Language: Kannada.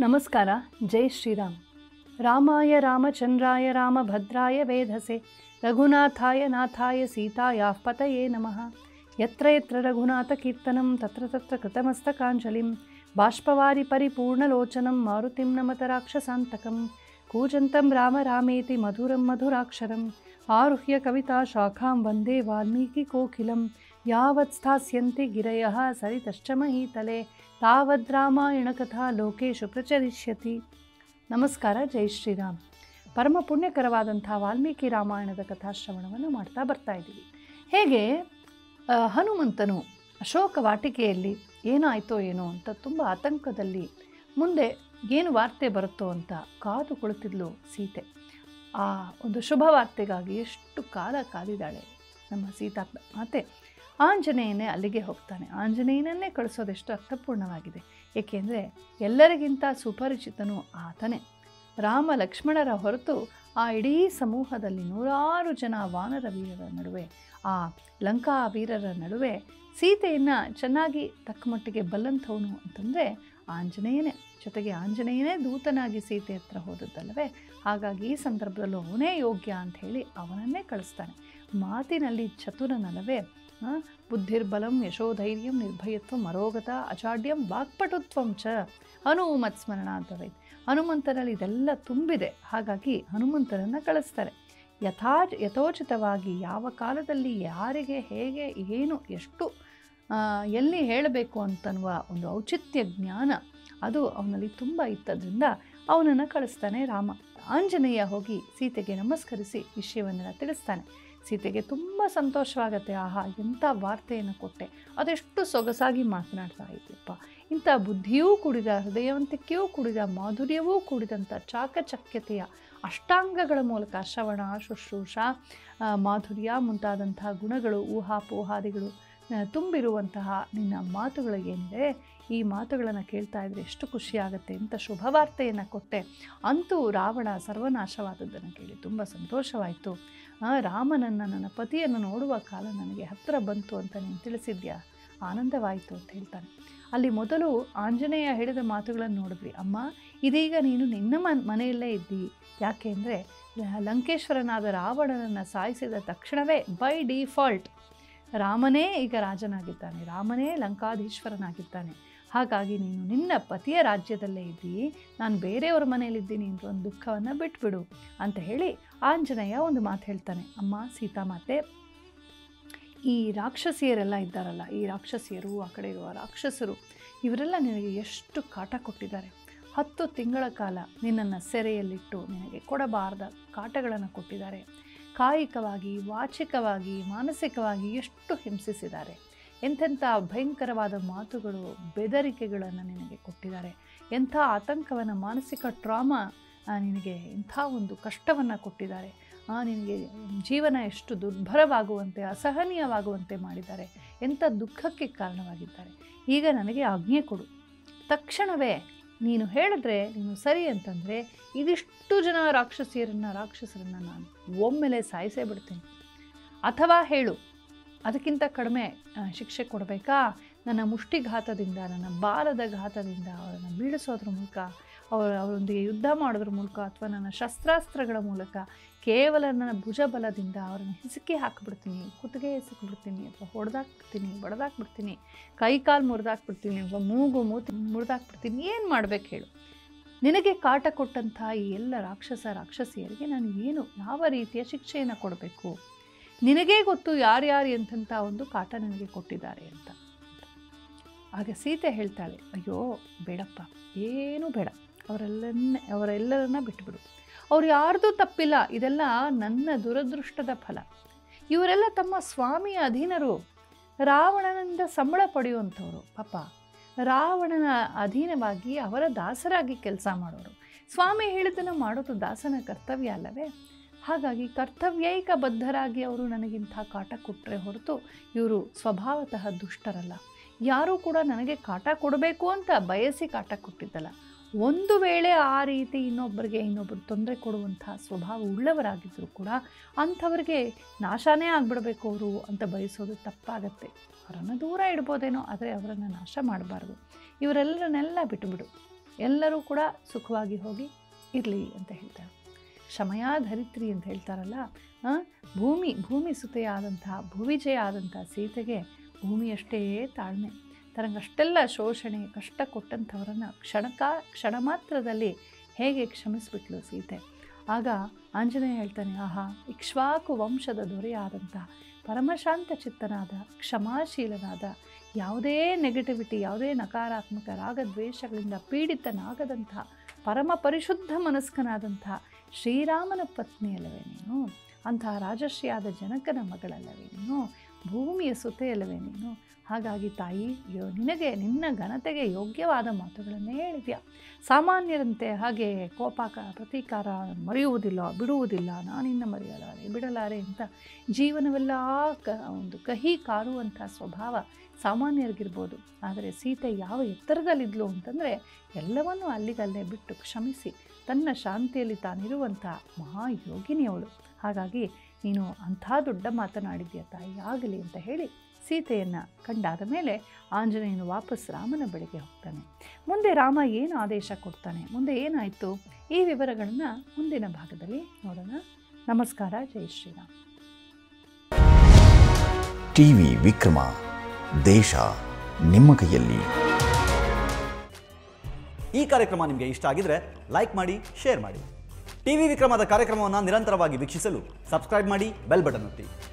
ನಮಸ್ಕಾರ ಜೈ ಶ್ರೀರಾಮ್ ರಾಮಾಯ ರಾಮಚಂದ್ರಾಯ ರಾಮಭದ್ರಾಯ ವೇಧಸೆ ರಘುನಾಥಾಯ ನಾಥಾಯ ಸೀತಾಯ ಪತಯೇ ನಮಃ ಯತ್ರ ಯತ್ರ ರಘುನಾಥ ಕೀರ್ತನಂ ತತ್ರ ತತ್ರ ಕೃತಮಸ್ತಕಾಂಜಲಿಂ ಬಾಷ್ಪವಾರಿ ಪರಿಪೂರ್ಣಲೋಚನಂ ಮಾರುತಿಂ ನಮತ ರಾಕ್ಷಸಾಂತಕಂ ಕೂಜಂತಂ ರಾಮ ರಾಮೇತಿ ಮಧುರಂ ಮಧುರಾಕ್ಷರಂ ಆರುಹ್ಯ ಕವಿತಾ ಶಾಖಾಂ ವಂದೇ ವಾಲ್ಮೀಕಿ ಕೋಕಿಲಂ ಯಾವತ್ ಸ್ಥಾಸ್ಯಂತಿ ಗಿರಯಃ ಸರಿತಶ್ಚ ಮಹೀತಲೆ ತಾವದ್ ರಾಮಾಯಣ ಕಥಾ ಲೋಕೇಶು ಪ್ರಚರಿಷ್ಯತಿ ನಮಸ್ಕಾರ ಜೈ ಶ್ರೀರಾಮ್ ಪರಮ ಪುಣ್ಯಕರವಾದಂಥ ವಾಲ್ಮೀಕಿ ರಾಮಾಯಣದ ಕಥಾಶ್ರವಣವನ್ನು ಮಾಡ್ತಾ ಬರ್ತಾ ಇದ್ದೀವಿ ಹೇಗೆ ಆ, ಹನುಮಂತನು ಅಶೋಕ ವಾಟಿಕೆಯಲ್ಲಿ ಏನಾಯಿತೋ ಏನೋ ಅಂತ ತುಂಬ ಆತಂಕದಲ್ಲಿ ಮುಂದೆ ಏನು ವಾರ್ತೆ ಬರುತ್ತೋ ಅಂತ ಕಾದು ಕುಳಿತಿದ್ಲು ಸೀತೆ ಆ ಒಂದು ಶುಭ ವಾರ್ತೆಗಾಗಿ ಎಷ್ಟು ಕಾಲ ಕಾದಿದ್ದಾಳೆ ನಮ್ಮ ಸೀತಾ ಮಾತೆ ಆಂಜನೇಯನೇ ಅಲ್ಲಿಗೆ ಹೋಗ್ತಾನೆ ಆಂಜನೇಯನನ್ನೇ ಕಳಿಸೋದೆಷ್ಟು ಅರ್ಥಪೂರ್ಣವಾಗಿದೆ ಏಕೆಂದರೆ ಎಲ್ಲರಿಗಿಂತ ಸುಪರಿಚಿತನು ಆತನೇ ರಾಮ ಲಕ್ಷ್ಮಣರ ಹೊರತು ಆ ಇಡೀ ಸಮೂಹದಲ್ಲಿ ನೂರಾರು ಜನ ವಾನರ ವೀರರ ನಡುವೆ ಆ ಲಂಕಾ ವೀರರ ನಡುವೆ ಸೀತೆಯನ್ನು ಚೆನ್ನಾಗಿ ತಕ್ಕಮಟ್ಟಿಗೆ ಬಲ್ಲಂಥವನು ಅಂತಂದರೆ ಆಂಜನೇಯನೇ ಜೊತೆಗೆ ಆಂಜನೇಯನೇ ದೂತನಾಗಿ ಸೀತೆ ಹತ್ರ ಹೋದದ್ದಲ್ಲವೇ ಹಾಗಾಗಿ ಈ ಸಂದರ್ಭದಲ್ಲೂ ಅವನೇ ಯೋಗ್ಯ ಅಂತ ಹೇಳಿ ಅವನನ್ನೇ ಕಳಿಸ್ತಾನೆ ಮಾತಿನಲ್ಲಿ ಚತುರನಲ್ಲವೇ ಆ, ಬುದ್ಧಿರ್ಬಲಂ ಯಶೋಧೈರ್ಯಂ ನಿರ್ಭಯತ್ವಂ ಅರೋಗತ ಅಚಾಡ್ಯಂ ವಾಕ್ಪಟುತ್ವಂ ಚ ಹನುಮತ್ ಸ್ಮರಣ ಅಂತ ಬೈತ್ ಹನುಮಂತನಲ್ಲಿ ಇದೆಲ್ಲ ತುಂಬಿದೆ ಹಾಗಾಗಿ ಹನುಮಂತರನ್ನು ಕಳಿಸ್ತಾರೆ ಯಥಾ ಯಥೋಚಿತವಾಗಿ ಯಾವ ಕಾಲದಲ್ಲಿ ಯಾರಿಗೆ ಹೇಗೆ ಏನು ಎಷ್ಟು ಆ, ಎಲ್ಲಿ ಹೇಳಬೇಕು ಅಂತನ್ನುವ ಒಂದು ಔಚಿತ್ಯ ಜ್ಞಾನ ಅದು ಅವನಲ್ಲಿ ತುಂಬ ಇತ್ತದ್ರಿಂದ ಅವನನ್ನು ಕಳಿಸ್ತಾನೆ ರಾಮ ಆಂಜನೇಯ ಹೋಗಿ ಸೀತೆಗೆ ನಮಸ್ಕರಿಸಿ ವಿಷಯವನ್ನೆಲ್ಲ ತಿಳಿಸ್ತಾನೆ ಸೀತೆಗೆ ತುಂಬ ಸಂತೋಷವಾಗತ್ತೆ ಆಹಾ ಎಂಥ ವಾರ್ತೆಯನ್ನು ಕೊಟ್ಟೆ ಅದೆಷ್ಟು ಸೊಗಸಾಗಿ ಮಾತನಾಡ್ತಾ ಇದ್ದೀಪ್ಪ ಇಂಥ ಬುದ್ಧಿಯೂ ಕೂಡಿದ ಹೃದಯವಂತಿಕೆಯೂ ಕೂಡಿದ ಮಾಧುರ್ಯವೂ ಕೂಡಿದಂಥ ಚಾಕಚಕ್ಯತೆಯ ಅಷ್ಟಾಂಗಗಳ ಮೂಲಕ ಶ್ರವಣ ಶುಶ್ರೂಷ ಆ, ಮಾಧುರ್ಯ ಮುಂತಾದಂತಹ ಗುಣಗಳು ಊಹಾಪೋಹಾದಿಗಳು ಆ, ತುಂಬಿರುವಂತಹ ನಿನ್ನ ಮಾತುಗಳಿಗೇನಿದೆ ಈ ಮಾತುಗಳನ್ನು ಕೇಳ್ತಾ ಇದ್ರೆ ಎಷ್ಟು ಖುಷಿಯಾಗುತ್ತೆ ಅಂತ ಶುಭ ವಾರ್ತೆಯನ್ನು ಕೊಟ್ಟೆ ಅಂತೂ ರಾವಣ ಸರ್ವನಾಶವಾದದ್ದನ್ನು ಕೇಳಿ ತುಂಬ ಸಂತೋಷವಾಯಿತು ಆ, ರಾಮನನ್ನು ನನ್ನ ಪತಿಯನ್ನು ನೋಡುವ ಕಾಲ ನನಗೆ ಹತ್ತಿರ ಬಂತು ಅಂತ ನೀನು ತಿಳಿಸಿದ್ಯಾ ಆನಂದವಾಯಿತು ಅಂತ ಹೇಳ್ತಾನೆ ಅಲ್ಲಿ ಮೊದಲು ಆಂಜನೇಯ ಹೇಳಿದ ಮಾತುಗಳನ್ನು ನೋಡಿದ್ವಿ ಅಮ್ಮ ಇದೀಗ ನೀನು ನಿನ್ನ ಮನ್ ಮನೆಯಲ್ಲೇ ಇದ್ದಿ ಯಾಕೆ ಅಂದರೆ ಲಂಕೇಶ್ವರನಾದ ರಾವಣನನ್ನು ಸಾಯಿಸಿದ ತಕ್ಷಣವೇ ಬೈ ಡಿಫಾಲ್ಟ್ ರಾಮನೇ ಈಗ ರಾಜನಾಗಿದ್ದಾನೆ ರಾಮನೇ ಲಂಕಾಧೀಶ್ವರನಾಗಿದ್ದಾನೆ ಹಾಗಾಗಿ ನೀನು ನಿನ್ನ ಪತಿಯ ರಾಜ್ಯದಲ್ಲೇ ಇದ್ದೀ ನಾನು ಬೇರೆಯವ್ರ ಮನೆಯಲ್ಲಿದ್ದೀನಿ ಅಂತ ಒಂದು ದುಃಖವನ್ನು ಬಿಟ್ಬಿಡು ಅಂತ ಹೇಳಿ ಆಂಜನೇಯ ಒಂದು ಮಾತು ಹೇಳ್ತಾನೆ ಅಮ್ಮ ಸೀತಾಮಾತೆ ಈ ರಾಕ್ಷಸಿಯರೆಲ್ಲ ಇದ್ದಾರಲ್ಲ ಈ ರಾಕ್ಷಸಿಯರು ಆ ಕಡೆ ಇರುವ ರಾಕ್ಷಸರು ಇವರೆಲ್ಲ ನಿನಗೆ ಎಷ್ಟು ಕಾಟ ಕೊಟ್ಟಿದ್ದಾರೆ ಹತ್ತು ತಿಂಗಳ ಕಾಲ ನಿನ್ನನ್ನು ಸೆರೆಯಲ್ಲಿಟ್ಟು ನಿನಗೆ ಕೊಡಬಾರ್ದ ಕಾಟಗಳನ್ನು ಕೊಟ್ಟಿದ್ದಾರೆ ಕಾಯಿಕವಾಗಿ ವಾಚಿಕವಾಗಿ ಮಾನಸಿಕವಾಗಿ ಎಷ್ಟು ಹಿಂಸಿಸಿದ್ದಾರೆ ಎಂತೆಂಥ ಭಯಂಕರವಾದ ಮಾತುಗಳು ಬೆದರಿಕೆಗಳನ್ನು ನಿನಗೆ ಕೊಟ್ಟಿದ್ದಾರೆ ಎಂಥ ಆತಂಕವನ್ನು ಮಾನಸಿಕ ಟ್ರಾಮಾ ಆ, ನಿನಗೆ ಇಂಥ ಒಂದು ಕಷ್ಟವನ್ನು ಕೊಟ್ಟಿದ್ದಾರೆ ಆ, ನಿನಗೆ ಜೀವನ ಎಷ್ಟು ದುರ್ಭರವಾಗುವಂತೆ ಅಸಹನೀಯವಾಗುವಂತೆ ಮಾಡಿದ್ದಾರೆ ಎಂಥ ದುಃಖಕ್ಕೆ ಕಾರಣವಾಗಿದ್ದಾರೆ ಈಗ ನನಗೆ ಆಜ್ಞೆ ಕೊಡು ತಕ್ಷಣವೇ ನೀನು ಹೇಳಿದ್ರೆ ನೀನು ಸರಿ ಅಂತಂದರೆ ಇದಿಷ್ಟು ಜನ ರಾಕ್ಷಸಿಯರನ್ನು ರಾಕ್ಷಸರನ್ನು ನಾನು ಒಮ್ಮೆಲೆ ಸಾಯಿಸೇ ಬಿಡ್ತೀನಿ ಅಥವಾ ಹೇಳು ಅದಕ್ಕಿಂತ ಕಡಿಮೆ ಆ, ಶಿಕ್ಷೆ ಕೊಡಬೇಕಾ ನನ್ನ ಮುಷ್ಟಿಘಾತದಿಂದ ನನ್ನ ಬಾಲದ ಘಾತದಿಂದ ಅವರನ್ನು ಬೀಳಿಸೋದ್ರ ಮೂಲಕ ಅವರ ಅವರೊಂದಿಗೆ ಯುದ್ಧ ಮಾಡೋದ್ರ ಮೂಲಕ ಅಥವಾ ನನ್ನ ಶಸ್ತ್ರಾಸ್ತ್ರಗಳ ಮೂಲಕ ಕೇವಲ ನನ್ನ ಭುಜಬಲದಿಂದ ಅವರನ್ನು ಹಿಸುಕಿ ಹಾಕಿಬಿಡ್ತೀನಿ ಕುತ್ತಿಗೆ ಎಸಕ್ಬಿಡ್ತೀನಿ ಅಥವಾ ಹೊಡೆದಾಕ್ಬಿಡ್ತೀನಿ ಬಡ್ದಾಕ್ಬಿಡ್ತೀನಿ ಕೈ ಕಾಲು ಮುರಿದಾಕ್ಬಿಡ್ತೀನಿ ಅಥವಾ ಮೂಗು ಮೂತಿ ಮುರಿದಾಕ್ಬಿಡ್ತೀನಿ ಏನು ಮಾಡ್ಬೇಕು ಹೇಳು ನಿನಗೆ ಕಾಟ ಕೊಟ್ಟಂಥ ಈ ಎಲ್ಲ ರಾಕ್ಷಸ ರಾಕ್ಷಸಿಯರಿಗೆ ನಾನು ಏನು ಯಾವ ರೀತಿಯ ಶಿಕ್ಷೆಯನ್ನು ಕೊಡಬೇಕು ನಿನಗೇ ಗೊತ್ತು ಯಾರ್ಯಾರು ಎಂಥಂಥ ಒಂದು ಕಾಟ ನನಗೆ ಕೊಟ್ಟಿದ್ದಾರೆ ಅಂತ ಆಗ ಸೀತೆ ಹೇಳ್ತಾಳೆ ಅಯ್ಯೋ ಬೇಡಪ್ಪ ಏನೂ ಬೇಡ ಅವರೆಲ್ಲನ್ನೇ ಅವರೆಲ್ಲರನ್ನ ಬಿಟ್ಬಿಡು ಅವ್ರು ಯಾರ್ದೂ ತಪ್ಪಿಲ್ಲ ಇದೆಲ್ಲ ನನ್ನ ದುರದೃಷ್ಟದ ಫಲ ಇವರೆಲ್ಲ ತಮ್ಮ ಸ್ವಾಮಿಯ ಅಧೀನರು ರಾವಣನಿಂದ ಸಂಬಳ ಪಡೆಯುವಂಥವ್ರು ಪಾಪ ರಾವಣನ ಅಧೀನವಾಗಿ ಅವರ ದಾಸರಾಗಿ ಕೆಲಸ ಮಾಡೋರು ಸ್ವಾಮಿ ಹೇಳಿದ್ದನ್ನು ಮಾಡೋದು ದಾಸನ ಕರ್ತವ್ಯ ಅಲ್ಲವೇ ಹಾಗಾಗಿ ಕರ್ತವ್ಯೈಕ ಬದ್ಧರಾಗಿ ಅವರು ನನಗಿಂಥ ಕಾಟ ಕೊಟ್ಟರೆ ಹೊರತು ಇವರು ಸ್ವಭಾವತಃ ದುಷ್ಟರಲ್ಲ ಯಾರೂ ಕೂಡ ನನಗೆ ಕಾಟ ಕೊಡಬೇಕು ಅಂತ ಬಯಸಿ ಕಾಟ ಕೊಟ್ಟಿದ್ದಲ್ಲ ಒಂದು ವೇಳೆ ಆ ರೀತಿ ಇನ್ನೊಬ್ಬರಿಗೆ ಇನ್ನೊಬ್ಬರು ತೊಂದರೆ ಕೊಡುವಂಥ ಸ್ವಭಾವ ಉಳ್ಳವರಾಗಿದ್ದರೂ ಕೂಡ ಅಂಥವ್ರಿಗೆ ನಾಶನೇ ಆಗಿಬಿಡಬೇಕು ಅವರು ಅಂತ ಬಯಸೋದು ತಪ್ಪಾಗತ್ತೆ ಅವರನ್ನು ದೂರ ಇಡ್ಬೋದೇನೋ ಆದರೆ ಅವರನ್ನು ನಾಶ ಮಾಡಬಾರ್ದು ಇವರೆಲ್ಲರನ್ನೆಲ್ಲ ಬಿಟ್ಟುಬಿಡು ಎಲ್ಲರೂ ಕೂಡ ಸುಖವಾಗಿ ಹೋಗಿ ಇರಲಿ ಅಂತ ಹೇಳ್ತಾರೆ ಕ್ಷಮಯಾಧರಿತ್ರಿ ಅಂತ ಹೇಳ್ತಾರಲ್ಲ ಆ, ಭೂಮಿ ಭೂಮಿ ಸುತೆಯಾದಂತಹ ಭುವಿಜಯ ಆದಂಥ ಸೀತೆಗೆ ಭೂಮಿಯಷ್ಟೇ ತಾಳ್ಮೆ ತನಗಷ್ಟೆಲ್ಲ ಶೋಷಣೆ ಕಷ್ಟ ಕೊಟ್ಟಂಥವರನ್ನು ಕ್ಷಣಕ ಕ್ಷಣ ಮಾತ್ರದಲ್ಲಿ ಹೇಗೆ ಕ್ಷಮಿಸ್ಬಿಟ್ಲು ಸೀತೆ ಆಗ ಆಂಜನೇಯ ಹೇಳ್ತಾನೆ ಆಹಾ ಇಕ್ಷ್ವಾಕು ವಂಶದ ದೊರೆಯಾದಂಥ ಪರಮಶಾಂತ ಚಿತ್ತನಾದ ಕ್ಷಮಾಶೀಲನಾದ ಯಾವುದೇ ನೆಗೆಟಿವಿಟಿ ಯಾವುದೇ ನಕಾರಾತ್ಮಕ ರಾಗದ್ವೇಷಗಳಿಂದ ಪೀಡಿತನಾಗದಂಥ ಪರಮ ಪರಿಶುದ್ಧ ಮನಸ್ಕನಾದಂಥ ಶ್ರೀರಾಮನ ಪತ್ನಿಯಲ್ಲವೇ ನೀನು ಅಂತಹ ರಾಜಶ್ರೀಯಾದ ಜನಕನ ಮಗಳಲ್ಲವೇ ನೀನು ಭೂಮಿಯ ಸುತೆಯಲ್ಲವೇ ನೀನು ಹಾಗಾಗಿ ತಾಯಿ ಯೋ ನಿನಗೆ ನಿನ್ನ ಘನತೆಗೆ ಯೋಗ್ಯವಾದ ಮಾತುಗಳನ್ನೇ ಹೇಳಿದ್ಯಾ ಸಾಮಾನ್ಯರಂತೆ ಹಾಗೆ ಕೋಪ ಕ ಪ್ರತೀಕಾರ ಮರೆಯುವುದಿಲ್ಲ ಬಿಡುವುದಿಲ್ಲ ನಾನಿನ್ನ ಮರೆಯಲಾರೆ ಬಿಡಲಾರೆ ಅಂತ ಜೀವನವೆಲ್ಲ ಕ ಒಂದು ಕಹಿ ಕಾರುವಂಥ ಸ್ವಭಾವ ಸಾಮಾನ್ಯರಿಗಿರ್ಬೋದು ಆದರೆ ಸೀತೆ ಯಾವ ಎತ್ತರದಲ್ಲಿದ್ಲು ಅಂತಂದರೆ ಎಲ್ಲವನ್ನೂ ಅಲ್ಲಿಗಲ್ಲೇ ಬಿಟ್ಟು ಕ್ಷಮಿಸಿ ತನ್ನ ಶಾಂತಿಯಲ್ಲಿ ತಾನಿರುವಂಥ ಮಹಾಯೋಗಿನಿಯವಳು ಹಾಗಾಗಿ ನೀನು ಅಂಥ ದೊಡ್ಡ ಮಾತನಾಡಿದ್ಯಾ ತಾಯಿ ಆಗಲಿ ಅಂತ ಹೇಳಿ ಸೀತೆಯನ್ನು ಕಂಡಾದ ಮೇಲೆ ಆಂಜನೇಯನು ವಾಪಸ್ ರಾಮನ ಬಳಿಗೆ ಹೋಗ್ತಾನೆ ಮುಂದೆ ರಾಮ ಏನು ಆದೇಶ ಕೊಡ್ತಾನೆ ಮುಂದೆ ಏನಾಯಿತು ಈ ವಿವರಗಳನ್ನು ಮುಂದಿನ ಭಾಗದಲ್ಲಿ ನೋಡೋಣ ನಮಸ್ಕಾರ ಜೈ ಶ್ರೀರಾಮ್ ಟಿವಿ ವಿಕ್ರಮ ದೇಶ ನಿಮ್ಮ ಕೈಯಲ್ಲಿ ಈ ಕಾರ್ಯಕ್ರಮ ನಿಮಗೆ ಇಷ್ಟ ಆಗಿದ್ರೆ ಲೈಕ್ ಮಾಡಿ ಶೇರ್ ಮಾಡಿ ಟಿವಿ ವಿಕ್ರಮದ ಕಾರ್ಯಕ್ರಮವನ್ನು ನಿರಂತರವಾಗಿ ವೀಕ್ಷಿಸಲು ಸಬ್ಸ್ಕ್ರೈಬ್ ಮಾಡಿ ಬೆಲ್ ಬಟನ್ ಒತ್ತಿ